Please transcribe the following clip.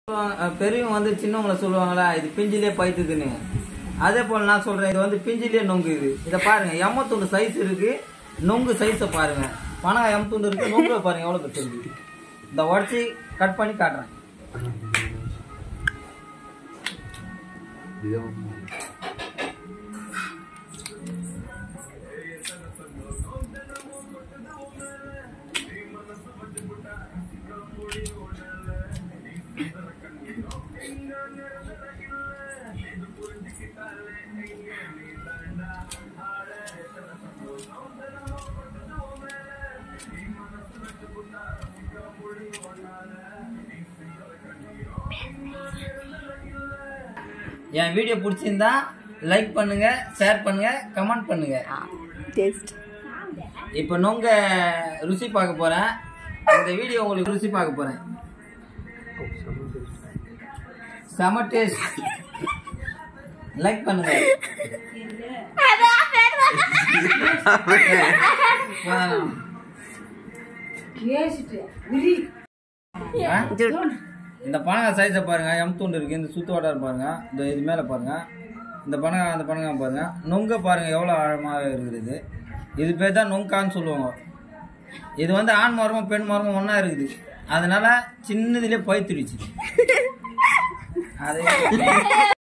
அஹ் பெரியவங்க வந்து சின்னவங்கள சொல்லுவாங்களா இது பிஞ்சிலே பைத்துக்குன்னு அதே போல நான் சொல்றேன் இது வந்து பிஞ்சிலே நொங்கு இது இதை பாருங்க எம்மத்துண்டு சைஸ் இருக்கு நொங்கு சைஸை பாருங்க பணம் எம்மத்துண்டு இருக்கு நொங்கு பாருங்க எவ்வளவு பெருசு இருக்கு இந்த உடச்சி கட் பண்ணி காட்டுறேன் என் வீடியோ பிடிச்சிருந்தா லைக் பண்ணுங்க ஷேர் பண்ணுங்க கமெண்ட் பண்ணுங்க டேஸ்ட் இப்போ நொங்க ருசி பார்க்க போறேன் இந்த வீடியோ உங்களுக்கு ருசி பார்க்க போறேன் செம டேஸ்ட் லைக் பண்ணுங்க வேணாம். ஆ? இந்த பனங்காய் சைஸை பாருங்க எம் துண்டு இருக்கு இந்த சுத்து வட்டாரம் பாருங்க இந்த இது மேல பாருங்க இந்த பனங்காய் அந்த பனங்காய் பாருங்க நொங்க பாருங்க எவ்வளோ ஆழமாக இருக்குது இது பேர் தான் நொங்கான்னு சொல்லுவாங்க இது வந்து ஆண் மரமும் பெண் மரமும் ஒன்றா இருக்குது அதனால சின்னதுலேயே பைத்துடுச்சு அது